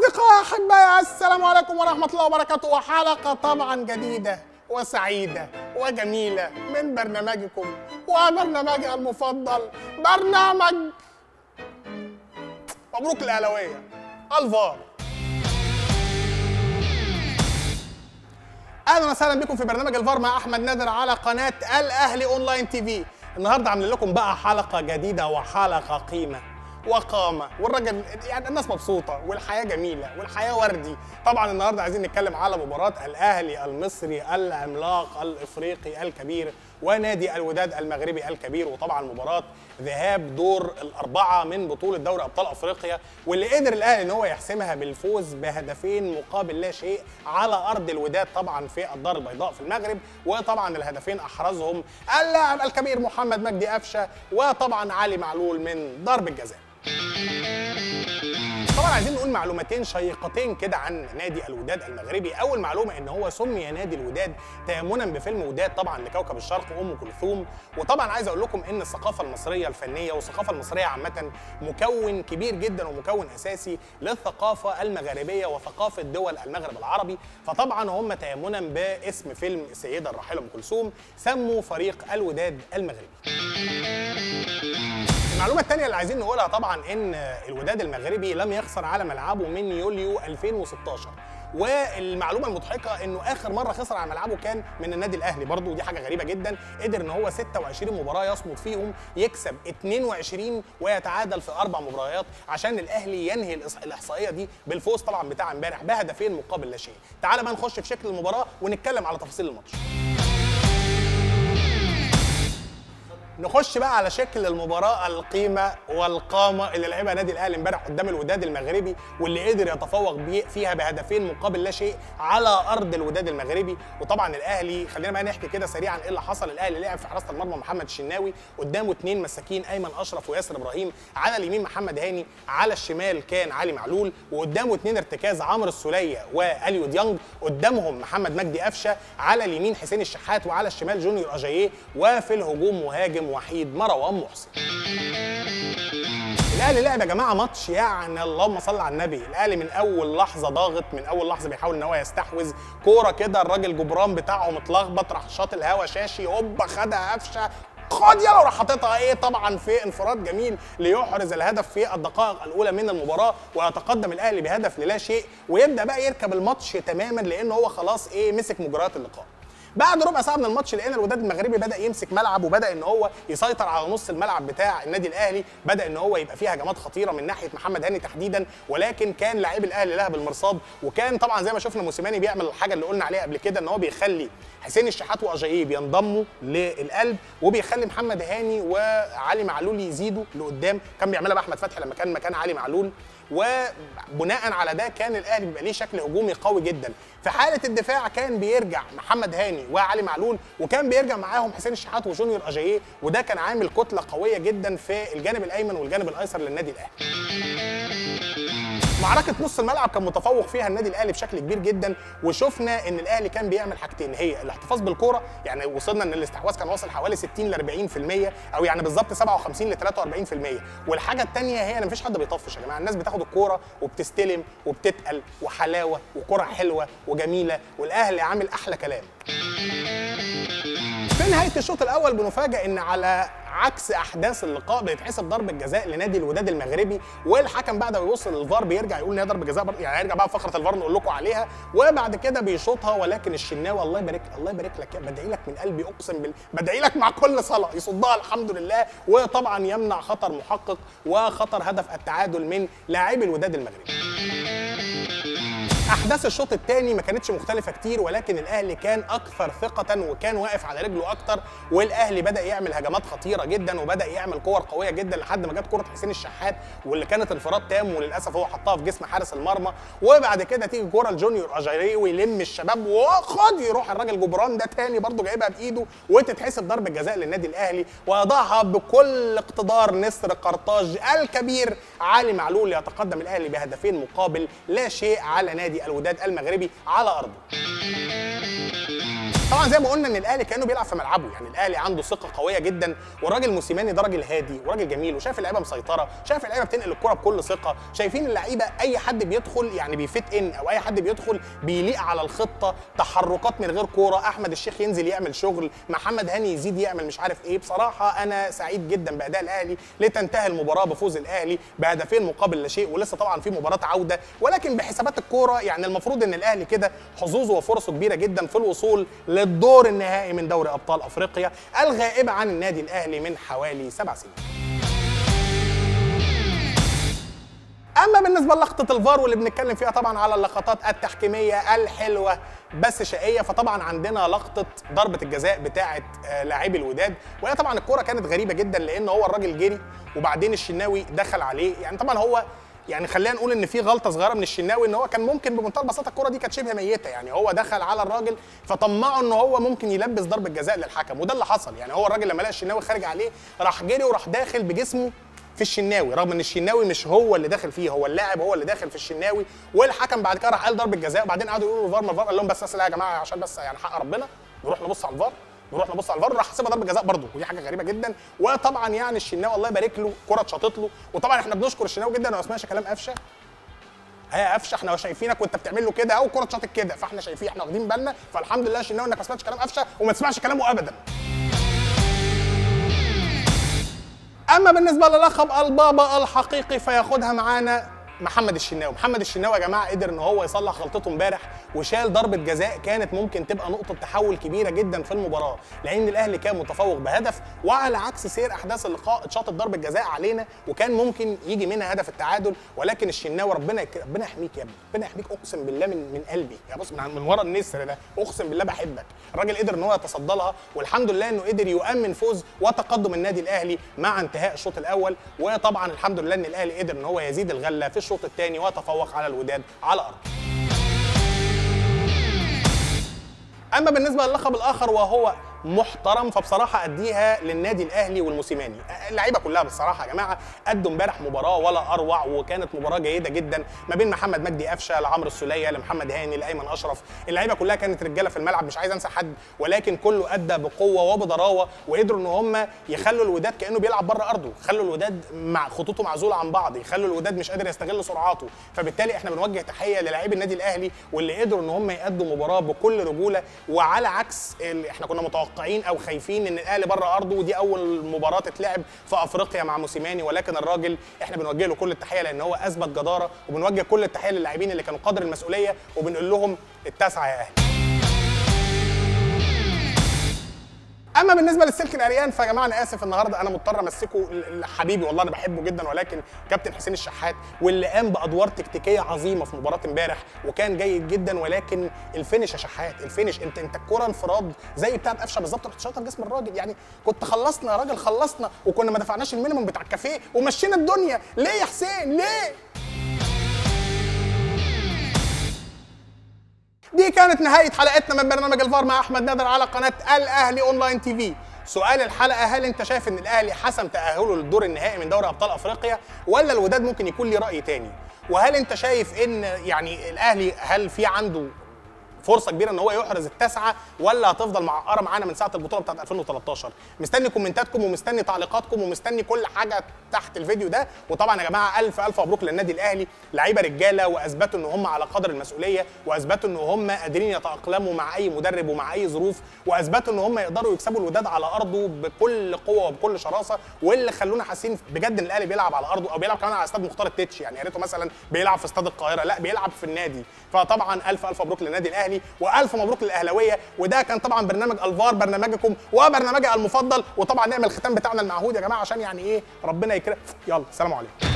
أصدقاء أحبائي السلام عليكم ورحمة الله وبركاته وحلقة طبعا جديدة وسعيدة وجميلة من برنامجكم وبرنامجي المفضل برنامج مبروك الأهلاوية الفار اهلا وسهلا بكم في برنامج الفار مع احمد نادر على قناه الاهلي اونلاين تي في النهارده عاملين لكم بقى حلقه جديده وحلقه قيمه وقامه والراجل يعني الناس مبسوطه والحياه جميله والحياه وردي طبعا النهارده عايزين نتكلم على مباراه الاهلي المصري العملاق الافريقي الكبير ونادي الوداد المغربي الكبير وطبعا مباراه ذهاب دور الاربعه من بطوله دوري ابطال افريقيا واللي قدر الاهلي ان هو يحسمها بالفوز بهدفين مقابل لا شيء على ارض الوداد طبعا في الدار البيضاء في المغرب وطبعا الهدفين احرزهم اللاعب الكبير محمد مجدي قفشه وطبعا علي معلول من ضرب الجزاء طبعا عايزين نقول معلومتين شيقتين كده عن نادي الوداد المغربي اول معلومه ان هو سمي نادي الوداد تيمنا بفيلم وداد طبعا لكوكب الشرق ام كلثوم وطبعا عايز اقول لكم ان الثقافه المصريه الفنيه والثقافه المصريه عامه مكون كبير جدا ومكون اساسي للثقافه المغربيه وثقافه دول المغرب العربي فطبعا هم تيمنا باسم فيلم السيده الراحله ام كلثوم سموا فريق الوداد المغربي المعلومة الثانية اللي عايزين نقولها طبعا ان الوداد المغربي لم يخسر على ملعبه من يوليو 2016 والمعلومه المضحكه انه اخر مره خسر على ملعبه كان من النادي الاهلي برضه ودي حاجه غريبه جدا قدر ان هو 26 مباراه يصمد فيهم يكسب 22 ويتعادل في اربع مباريات عشان الاهلي ينهي الاحصائيه دي بالفوز طبعا بتاع امبارح بهدفين مقابل لا شيء تعال بقى نخش في شكل المباراه ونتكلم على تفاصيل الماتش نخش بقى على شكل المباراه القيمه والقامه اللي لعبها نادي الاهلي امبارح قدام الوداد المغربي واللي قدر يتفوق فيها بهدفين مقابل لا شيء على ارض الوداد المغربي وطبعا الاهلي خلينا بقى نحكي كده سريعا ايه اللي حصل الاهلي لعب في حراسه المرمى محمد الشناوي قدامه اثنين مساكين ايمن اشرف وياسر ابراهيم على اليمين محمد هاني على الشمال كان علي معلول وقدامه اثنين ارتكاز عمرو السوليه واليو ديانج قدامهم محمد مجدي قفشه على اليمين حسين الشحات وعلى الشمال جونيور اجاييه وفي الهجوم مهاجم وحيد مروان محسن الاهلي لعب يا جماعه ماتش يعني اللهم صل على النبي الاهلي من اول لحظه ضاغط من اول لحظه بيحاول ان هو يستحوذ كوره كده الراجل جبران بتاعهم اتلخبط راح شاط الهوا شاشي هوبا خدها قفشه خد يلا وراح حاططها ايه طبعا في انفراد جميل ليحرز الهدف في الدقائق الاولى من المباراه ويتقدم الاهلي بهدف للا شيء ويبدا بقى يركب الماتش تماما لان هو خلاص ايه مسك مجريات اللقاء بعد ربع ساعه من الماتش لقينا الوداد المغربي بدا يمسك ملعب وبدا ان هو يسيطر على نص الملعب بتاع النادي الاهلي بدا ان هو يبقى فيه هجمات خطيره من ناحيه محمد هاني تحديدا ولكن كان لاعبي الاهلي لها بالمرصاد وكان طبعا زي ما شفنا موسيماني بيعمل الحاجه اللي قلنا عليها قبل كده ان هو بيخلي حسين الشحات واجاييه بينضموا للقلب وبيخلي محمد هاني وعلي معلول يزيدوا لقدام كان بيعملها بقى احمد فتحي لما كان مكان علي معلول وبناء على ده كان الاهلي بيبقى ليه شكل هجومي قوي جدا في حاله الدفاع كان بيرجع محمد هاني وعلي معلول وكان بيرجع معاهم حسين الشحات وجونيور اجاييه وده كان عامل كتله قويه جدا في الجانب الايمن والجانب الايسر للنادي الاهلي معركه نص الملعب كان متفوق فيها النادي الاهلي بشكل كبير جدا وشفنا ان الاهلي كان بيعمل حاجتين هي الاحتفاظ بالكوره يعني وصلنا ان الاستحواذ كان واصل حوالي 60 ل 40% او يعني بالظبط 57 ل 43% والحاجه الثانيه هي ان مفيش حد بيطفش يا جماعه الناس بتاخد الكوره وبتستلم وبتتقل وحلاوه وكره حلوه وجميله والاهلي عامل احلى كلام في نهايه الشوط الاول بنفاجئ ان على عكس احداث اللقاء بيتحسب ضربه جزاء لنادي الوداد المغربي والحكم بعد ما يوصل الفار بيرجع يقول ان هي ضربه جزاء يعني هيرجع بقى فقره الفار نقول لكم عليها وبعد كده بيشوطها ولكن الشناوي الله يبارك الله يبارك لك بدعي لك من قلبي اقسم بالله بدعي لك مع كل صلاه يصدها الحمد لله وطبعا يمنع خطر محقق وخطر هدف التعادل من لاعبي الوداد المغربي احداث الشوط الثاني ما كانتش مختلفه كتير ولكن الاهلي كان اكثر ثقه وكان واقف على رجله اكتر والاهلي بدا يعمل هجمات خطيره جدا وبدا يعمل كور قويه جدا لحد ما جت كره حسين الشحات واللي كانت انفراد تام وللاسف هو حطها في جسم حارس المرمى وبعد كده تيجي كوره لجونيور اجايري ويلم الشباب وخد يروح الراجل جبران ده تاني برضه جايبها بايده وتتحسب ضربه جزاء للنادي الاهلي ويضعها بكل اقتدار نسر قرطاج الكبير علي معلول يتقدم الاهلي بهدفين مقابل لا شيء على نادي الوداد المغربي على ارضه طبعا زي ما قلنا ان الاهلي كانه بيلعب في ملعبه يعني الاهلي عنده ثقه قويه جدا والراجل موسيماني ده راجل هادي وراجل جميل وشايف اللعيبه مسيطره شايف اللعيبه بتنقل الكره بكل ثقه شايفين اللعيبه اي حد بيدخل يعني بيفت ان او اي حد بيدخل بيليق على الخطه تحركات من غير كوره احمد الشيخ ينزل يعمل شغل محمد هاني يزيد يعمل مش عارف ايه بصراحه انا سعيد جدا باداء الاهلي لتنتهي المباراه بفوز الاهلي بهدفين مقابل لا شيء ولسه طبعا في مباراه عوده ولكن بحسابات الكوره يعني المفروض ان الاهلي كده حظوظه وفرصه كبيره جدا في الوصول للدور النهائي من دوري ابطال افريقيا الغائبه عن النادي الاهلي من حوالي سبع سنين اما بالنسبه للقطه الفار واللي بنتكلم فيها طبعا على اللقطات التحكيميه الحلوه بس شقيه فطبعا عندنا لقطه ضربه الجزاء بتاعه آه، لاعبي الوداد وهي طبعا الكوره كانت غريبه جدا لان هو الراجل جري وبعدين الشناوي دخل عليه يعني طبعا هو يعني خلينا نقول ان في غلطه صغيره من الشناوي ان هو كان ممكن بمنتهى البساطه الكره دي كانت شبه ميته يعني هو دخل على الراجل فطمعه ان هو ممكن يلبس ضربه جزاء للحكم وده اللي حصل يعني هو الراجل لما لقى الشناوي خارج عليه راح جري وراح داخل بجسمه في الشناوي رغم ان الشناوي مش هو اللي داخل فيه هو اللاعب هو اللي داخل في الشناوي والحكم بعد كده راح قال ضربه جزاء وبعدين قعدوا يقولوا الفار ما الفار قال لهم بس بس لا يا جماعه عشان بس يعني حق ربنا نروح نبص على الفار نروح نبص على الفار راح حاسبها ضربه جزاء برضه ودي حاجه غريبه جدا وطبعا يعني الشناوي الله يبارك له كره اتشاطت له وطبعا احنا بنشكر الشناوي جدا وما سمعش كلام قفشه هي قفشه احنا شايفينك وانت بتعمل له كده او كره اتشاطت كده فاحنا شايفين احنا واخدين بالنا فالحمد لله الشناوي انك ما سمعتش كلام قفشه وما تسمعش كلامه ابدا اما بالنسبه للقب البابا الحقيقي فياخدها معانا محمد الشناوي محمد الشناوي يا جماعه قدر ان هو يصلح غلطته امبارح وشال ضربه جزاء كانت ممكن تبقى نقطه تحول كبيره جدا في المباراه لان الاهلي كان متفوق بهدف وعلى عكس سير احداث اللقاء اتشاطت ضربه جزاء علينا وكان ممكن يجي منها هدف التعادل ولكن الشناوي ربنا يك... ربنا يحميك يا ابني ربنا يحميك اقسم بالله من من قلبي يا بص من, من ورا النسر ده اقسم بالله بحبك الراجل قدر ان هو يتصدى لها والحمد لله انه قدر يؤمن فوز وتقدم النادي الاهلي مع انتهاء الشوط الاول وطبعا الحمد لله ان الاهلي قدر ان هو يزيد الغله في الشوط الثاني وتفوق على الوداد على ارضه اما بالنسبه للقب الاخر وهو محترم فبصراحه اديها للنادي الاهلي والموسيماني اللعيبه كلها بصراحه يا جماعه ادوا امبارح مباراه ولا اروع وكانت مباراه جيده جدا ما بين محمد مجدي قفشه لعمرو السوليه لمحمد هاني لايمن اشرف اللعيبه كلها كانت رجاله في الملعب مش عايز انسى حد ولكن كله ادى بقوه وبضراوه وقدروا ان هم يخلوا الوداد كانه بيلعب بره ارضه خلوا الوداد مع خطوطه معزوله عن بعض يخلوا الوداد مش قادر يستغل سرعاته فبالتالي احنا بنوجه تحيه للاعبي النادي الاهلي واللي قدروا ان هم يادوا مباراه بكل رجوله وعلى عكس اللي احنا كنا متوقعين او خايفين ان الاهلي بره ارضه ودي اول مباراه تتلعب في افريقيا مع موسيماني ولكن الراجل احنا بنوجه له كل التحيه لان هو اثبت جداره وبنوجه كل التحيه للاعبين اللي كانوا قدر المسؤوليه وبنقول لهم التاسعه يا اهلي اما بالنسبه للسلك العريان فيا جماعه انا اسف النهارده انا مضطر امسكه حبيبي والله انا بحبه جدا ولكن كابتن حسين الشحات واللي قام بادوار تكتيكيه عظيمه في مباراه امبارح وكان جيد جدا ولكن الفينش يا شحات الفينش انت انت الكره انفراد زي بتاعت قفشه بالظبط رحت شاطها في جسم الراجل يعني كنت خلصنا يا راجل خلصنا وكنا ما دفعناش المينيموم بتاع الكافيه ومشينا الدنيا ليه يا حسين ليه دي كانت نهاية حلقتنا من برنامج الفار مع أحمد نادر على قناة الأهلي أونلاين تي في سؤال الحلقة هل أنت شايف إن الأهلي حسم تأهله للدور النهائي من دوري أبطال أفريقيا ولا الوداد ممكن يكون ليه رأي تاني؟ وهل أنت شايف إن يعني الأهلي هل في عنده فرصه كبيره ان هو يحرز التاسعه ولا هتفضل معقره معانا من ساعه البطوله بتاعت 2013 مستني كومنتاتكم ومستني تعليقاتكم ومستني كل حاجه تحت الفيديو ده وطبعا يا جماعه الف الف مبروك للنادي الاهلي لعيبه رجاله واثبتوا ان هم على قدر المسؤوليه واثبتوا ان هم قادرين يتاقلموا مع اي مدرب ومع اي ظروف واثبتوا ان هم يقدروا يكسبوا الوداد على ارضه بكل قوه وبكل شراسه واللي خلونا حاسين بجد ان الاهلي بيلعب على ارضه او بيلعب كمان على استاد مختار التتش يعني يا ريته مثلا بيلعب في استاد القاهره لا بيلعب في النادي فطبعا الف الف مبروك للنادي الاهلي والف مبروك للاهلاويه وده كان طبعا برنامج الفار برنامجكم وبرنامجي المفضل وطبعا نعمل الختام بتاعنا المعهود يا جماعه عشان يعني ايه ربنا يكرم يلا سلام عليكم